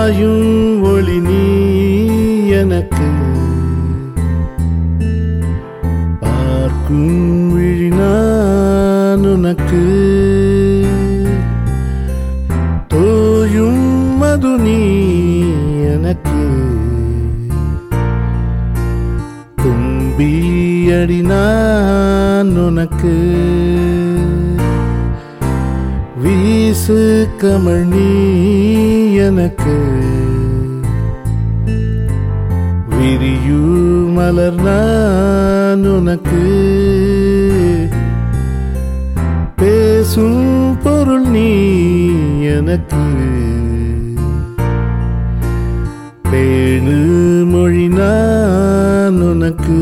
பாயும் ஒளி நீ எனக்கு பார்க்கும் விழி நான் உனக்கு தோயும் மது நீ எனக்கு தும்பி அடி நான் உனக்கு வீசு கமழ் நீ எனக்கு விரியு மலர் நான் உனக்கு பேசும் பொருள் நீ எனக்கு பேணு மொழி நான் உனக்கு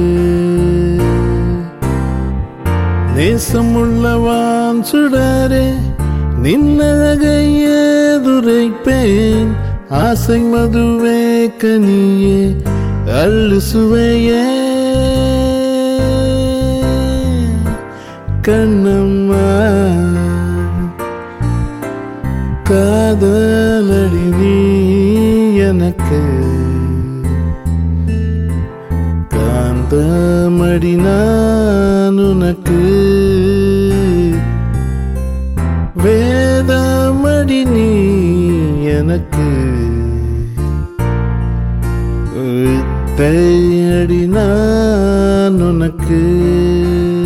நேசமுள்ளவான் சுடரே நின்னகை எதுரைப்பேன் ஆசை மதுவே கனியே அள்ளு சுவையே கண்ணம்மா காதலடி நீ எனக்கு காந்தமடி நான் உனக்கு வேதமடி நீ எனக்கு வித்தையடி நான் உனக்கு